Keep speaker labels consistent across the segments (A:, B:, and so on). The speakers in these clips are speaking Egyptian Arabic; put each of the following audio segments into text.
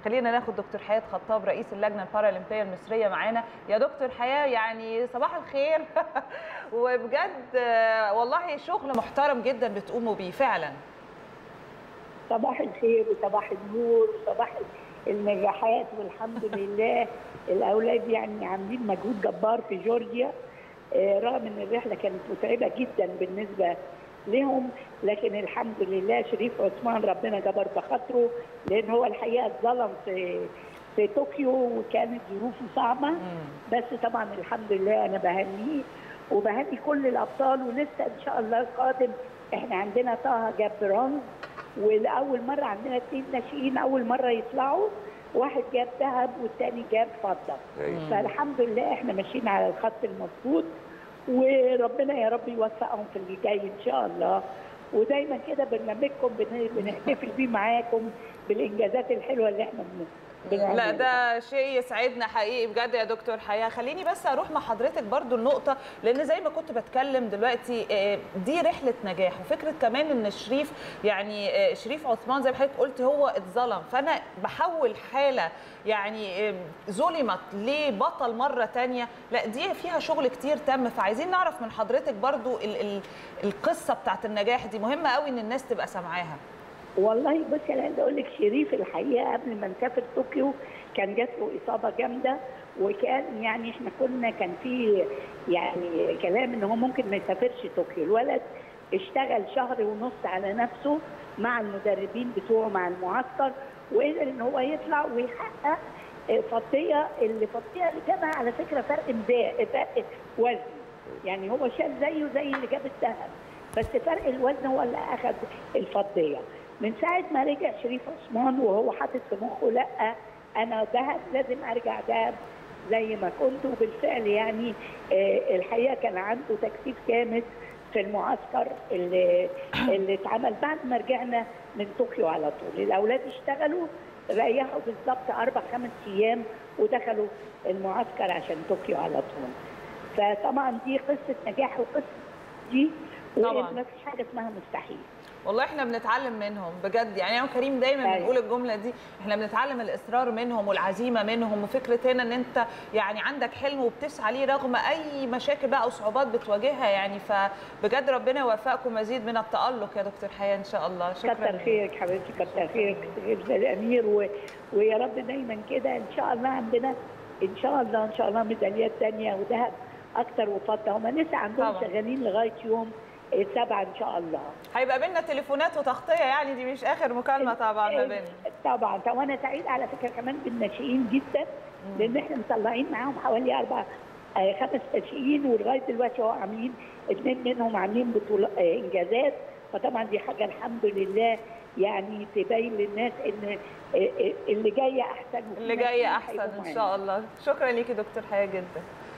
A: خلينا ناخد دكتور حياه خطاب رئيس اللجنه البارالمبيه المصريه معانا يا دكتور حياه يعني صباح الخير وبجد والله شغل محترم جدا بتقوموا بيه فعلا
B: صباح الخير وصباح النور وصباح النجاحات والحمد لله الاولاد يعني عاملين مجهود جبار في جورجيا رغم ان الرحله كانت متعبه جدا بالنسبه لهم لكن الحمد لله شريف عثمان ربنا جبر بخاطره لان هو الحقيقه اتظلم في في طوكيو وكانت ظروفه صعبه بس طبعا الحمد لله انا بهنيه وبهني كل الابطال ولسه ان شاء الله القادم احنا عندنا طه جاب برونز ولاول مره عندنا اثنين ناشئين اول مره يطلعوا واحد جاب ذهب والثاني جاب فضه فالحمد لله احنا ماشيين على الخط المظبوط وربنا يا رب يوفقهم في اللي جاي ان شاء الله ودايما كده برنامجكم بنحتفل بيه معاكم بالانجازات الحلوه اللي احنا بنعملها
A: لا ده شيء يسعدنا حقيقي بجد يا دكتور حياه خليني بس اروح مع حضرتك برضو النقطه لان زي ما كنت بتكلم دلوقتي دي رحله نجاح وفكره كمان ان شريف يعني شريف عثمان زي ما حضرتك قلت هو اتظلم فانا بحول حاله يعني ظلمت لبطل مره تانية لا دي فيها شغل كتير تم فعايزين نعرف من حضرتك برضو ال ال القصه بتاعت النجاح دي مهمه قوي ان الناس تبقى سامعاها
B: والله بصي انا عايزه اقول لك شريف الحقيقه قبل ما نسافر طوكيو كان جات له اصابه جامده وكان يعني احنا كنا كان في يعني كلام ان هو ممكن ما يسافرش طوكيو الولد اشتغل شهر ونص على نفسه مع المدربين بتوعه مع المعسكر وقدر ان هو يطلع ويحقق فضيه اللي فضيه اللي جابها على فكره فرق مزاج فرق وزن يعني هو شال زيه زي اللي جاب الذهب بس فرق الوزن هو اللي اخذ الفضيه من ساعه ما رجع شريف عثمان وهو حاطط في مخه لا انا ذهب لازم ارجع ذهب زي ما كنت وبالفعل يعني آه الحقيقه كان عنده تكثيف جامد في المعسكر اللي اللي اتعمل بعد ما رجعنا من طوكيو على طول الاولاد اشتغلوا ريحوا بالظبط اربع خمس ايام ودخلوا المعسكر عشان طوكيو على طول فطبعا دي قصه نجاح وقصه دي
A: طبعا
B: ما فيش حاجه اسمها مستحيل
A: والله احنا بنتعلم منهم بجد يعني انا وكريم دايما أيوة. بنقول الجمله دي احنا بنتعلم الاصرار منهم والعزيمه منهم وفكره هنا ان انت يعني عندك حلم وبتسعى ليه رغم اي مشاكل بقى وصعوبات بتواجهها يعني فبجد ربنا يوفقكم مزيد من التالق يا دكتور حياه ان شاء الله
B: شكرا كتر خيرك حبيبتي كتر خيرك الامير و... ويا رب دايما كده ان شاء الله عندنا ان شاء الله ان شاء الله ميداليات ثانيه وذهب اكتر وفضه هم لسه عندهم طبعا. شغالين لغايه يوم السبعة ان شاء الله
A: هيبقى بينا تليفونات وتغطيه يعني دي مش اخر مكالمه طبعا ما بيننا
B: طبعا طبعا وانا سعيد على فكره كمان بالناشئين جدا لان احنا مطلعين معاهم حوالي اربع خمس ناشئين ولغايه دلوقتي هو عاملين اثنين منهم عاملين بطولة انجازات فطبعا دي حاجه الحمد لله يعني تبين للناس ان اللي جاي احسن
A: اللي جاي احسن ان شاء الله شكرا ليكي دكتور حياه جدا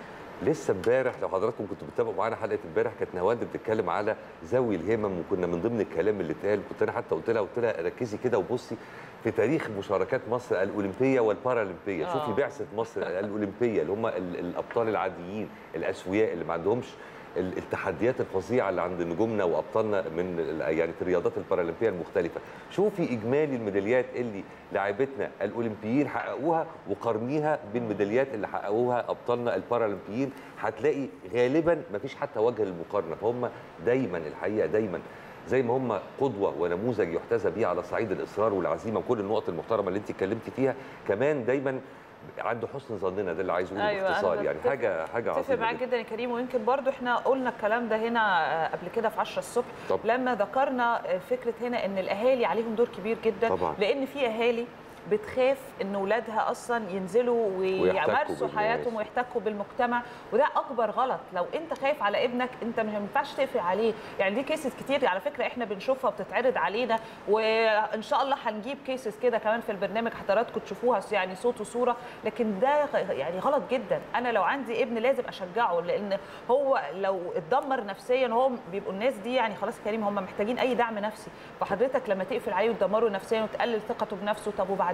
C: لسه امبارح لو حضراتكم كنتوا بتتابعوا معانا حلقه امبارح كانت نواد بتتكلم على ذوي الهمم وكنا من ضمن الكلام اللي اتقال كنت انا حتى قلت لها قلت لها ركزي كده وبصي في تاريخ مشاركات مصر الاولمبيه والبارالمبيه شوفي بعثه مصر الاولمبيه اللي هم الابطال العاديين الاسوياء اللي ما عندهمش التحديات الفظيعه اللي عند نجومنا وابطالنا من يعني في الرياضات البارالمبيه المختلفه شوفي اجمالي الميداليات اللي لاعبتنا الاولمبيين حققوها وقارنيها بالميداليات اللي حققوها ابطالنا البارالمبيين هتلاقي غالبا ما فيش حتى وجه للمقارنه فهم دايما الحقيقه دايما زي ما هم قدوه ونموذج يحتذى بيه على صعيد الاصرار والعزيمه وكل النقط المحترمه اللي انت اتكلمتي فيها كمان دايما عنده حسن ظننا ده اللي عايز اقوله
A: أيوة
C: باختصار يعني حاجه حاجه
A: عظيمه اتفق معاك جدا يا كريم ويمكن برضو احنا قلنا الكلام ده هنا قبل كده في 10 الصبح طب. لما ذكرنا فكره هنا ان الاهالي عليهم دور كبير جدا
C: طبعا.
A: لان في اهالي بتخاف ان اولادها اصلا ينزلوا ويمارسوا حياتهم ويحتكوا بالمجتمع وده اكبر غلط لو انت خايف على ابنك انت ما ينفعش تقفل عليه يعني دي كيسز كتير على فكره احنا بنشوفها وبتتعرض علينا وان شاء الله هنجيب كيسز كده كمان في البرنامج حضراتكم تشوفوها يعني صوت وصوره لكن ده يعني غلط جدا انا لو عندي ابن لازم اشجعه لان هو لو اتدمر نفسيا هو بيبقوا الناس دي يعني خلاص كريم هم محتاجين اي دعم نفسي فحضرتك لما تقفل عليه وتدمره نفسيا وتقلل ثقته بنفسه طب وبعد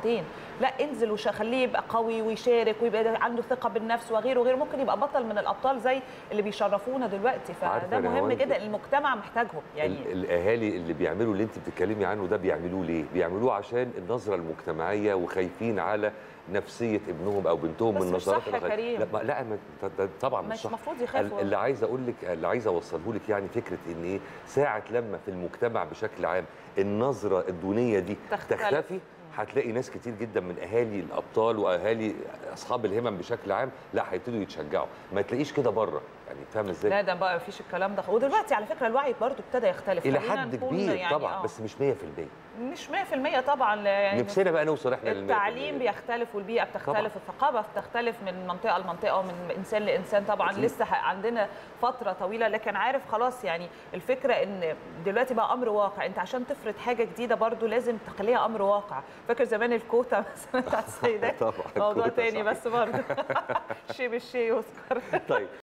A: بعدين لا انزل وخليه يبقى قوي ويشارك ويبقى عنده ثقه بالنفس وغيره وغيره ممكن يبقى بطل من الابطال زي اللي بيشرفونا دلوقتي فده مهم جدا المجتمع محتاجهم
C: يعني الاهالي اللي بيعملوا اللي انت بتتكلمي عنه ده بيعملوه ليه بيعملوه عشان النظره المجتمعيه وخايفين على نفسيه ابنهم او بنتهم
A: بس
C: من
A: مش
C: نظرات
A: صح يا كريم
C: لا لا طبعا مش,
A: مش
C: صح
A: المفروض يخافوا
C: اللي عايز اقول لك اللي عايز اوصله لك يعني فكره ان ايه ساعه لما في المجتمع بشكل عام النظره الدونيه دي
A: تختلف.
C: تختفي هتلاقي ناس كتير جدا من اهالي الابطال واهالي اصحاب الهمم بشكل عام لا هيبتدوا يتشجعوا ما تلاقيش كده بره يعني فاهم ازاي
A: لا ده بقى مفيش الكلام ده ودلوقتي على فكره الوعي برضو ابتدى يختلف
C: الى حد كبير يعني طبعا آه. بس مش 100%
A: مش 100% طبعا يعني
C: نفسنا بقى نوصل احنا
A: التعليم بيختلف والبيئه بتختلف طبعا. الثقافه بتختلف من منطقه لمنطقه ومن انسان لانسان طبعا أكيد. لسه عندنا فتره طويله لكن عارف خلاص يعني الفكره ان دلوقتي بقى امر واقع انت عشان تفرض حاجه جديده برضو لازم تخليها امر واقع فاكر زمان الكوتا مثلا بتاع السيدات
C: طبعا
A: موضوع تاني بس برضه شيء بالشيء يذكر
C: طيب